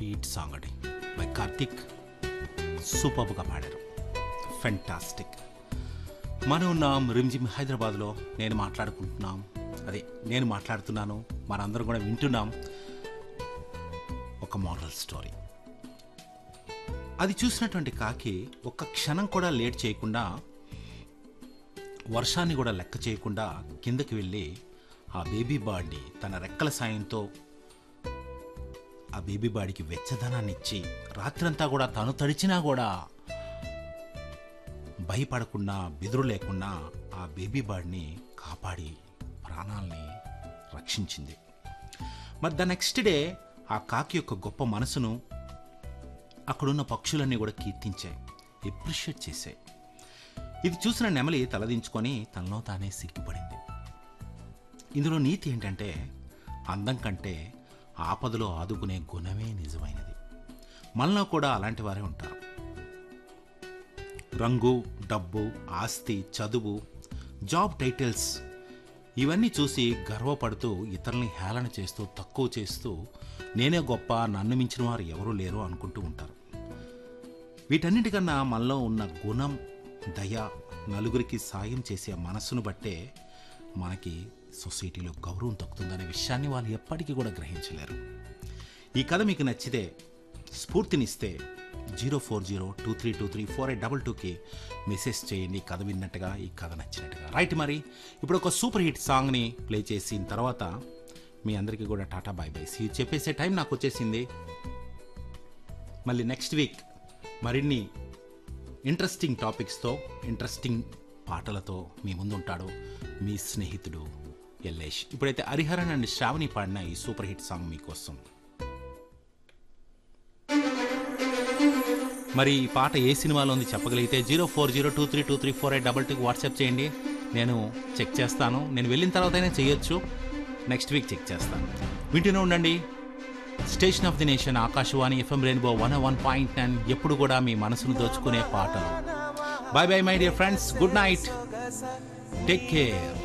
hit song అండి by Karthik సూపర్గా పాడారు ఫెంటాస్టిక్ మనం ఉన్నాం రిమ్జిమ్ హైదరాబాద్లో నేను మాట్లాడుకుంటున్నాం అదే నేను మాట్లాడుతున్నాను మనందరం కూడా వింటున్నాం ఒక మోరల్ స్టోరీ అది చూసినటువంటి కాకి ఒక్క క్షణం కూడా లేట్ చేయకుండా వర్షాన్ని కూడా లెక్క చేయకుండా కిందకి వెళ్ళి ఆ బేబీ బాడ్ని తన రెక్కల సాయంతో ఆ బేబీ బాడీకి వెచ్చదనాన్ని ఇచ్చి రాత్రంతా కూడా తను తడిచినా కూడా భయపడకుండా బెదురు లేకుండా ఆ బేబీ బాడ్ని కాపాడి ప్రాణాల్ని రక్షించింది మరి ద నెక్స్ట్ డే ఆ కాకి యొక్క గొప్ప మనసును అక్కడున్న పక్షులన్నీ కూడా కీర్తించాయి ఎప్రిషియేట్ చేశాయి ఇది చూసిన నెమలి తలదించుకొని తనలో తానే సిగ్గుపడింది ఇందులో నీతి ఏంటంటే అందం కంటే ఆపదలో ఆదుకునే గుణమే నిజమైనది మనలో కూడా అలాంటి వారే ఉంటారు రంగు డబ్బు ఆస్తి చదువు జాబ్ టైటిల్స్ ఇవన్నీ చూసి గర్వపడుతూ ఇతరుల్ని హేళన చేస్తూ తక్కువ చేస్తూ నేనే గొప్ప నన్ను మించిన వారు ఎవరూ లేరు అనుకుంటూ ఉంటారు వీటన్నిటికన్నా మనలో ఉన్న గుణం దయ నలుగురికి సాయం చేసే మనస్సును బట్టే మనకి సొసైటీలో గౌరవం తగ్గుతుందనే విషయాన్ని వాళ్ళు ఎప్పటికీ కూడా గ్రహించలేరు ఈ కథ మీకు నచ్చితే స్ఫూర్తినిస్తే zero four zero two three two three four eight double టూకి మెసేజ్ చేయండి కథ విన్నట్టుగా ఈ కథ నచ్చినట్టుగా రైట్ మరి ఇప్పుడు ఒక సూపర్ హిట్ సాంగ్ని ప్లే చేసిన తర్వాత మీ అందరికీ కూడా టాటా బాయ్ బాయ్ సీ చెప్పేసే టైం నాకు వచ్చేసింది మళ్ళీ నెక్స్ట్ వీక్ మరిన్ని ఇంట్రెస్టింగ్ టాపిక్స్తో ఇంట్రెస్టింగ్ పాటలతో మీ ముందుంటాడు మీ స్నేహితుడు ఎల్లేష్ ఇప్పుడైతే హరిహరన్ అండ్ శ్రావణి పాడిన ఈ సూపర్ హిట్ సాంగ్ మీకోసం మరి ఈ పాట ఏ సినిమాలో ఉంది చెప్పగలిగితే zero four zero two three two three four eight double టూకి వాట్సాప్ చేయండి నేను చెక్ చేస్తాను నేను వెళ్ళిన తర్వాతనే చేయొచ్చు నెక్స్ట్ వీక్ చెక్ చేస్తాను వింటూనే ఉండండి station of the nation Akashvani FM Rainbow one one point nine ఎప్పుడు కూడా మీ మనసును దోచుకునే పాటలు bye bye my dear friends good night take care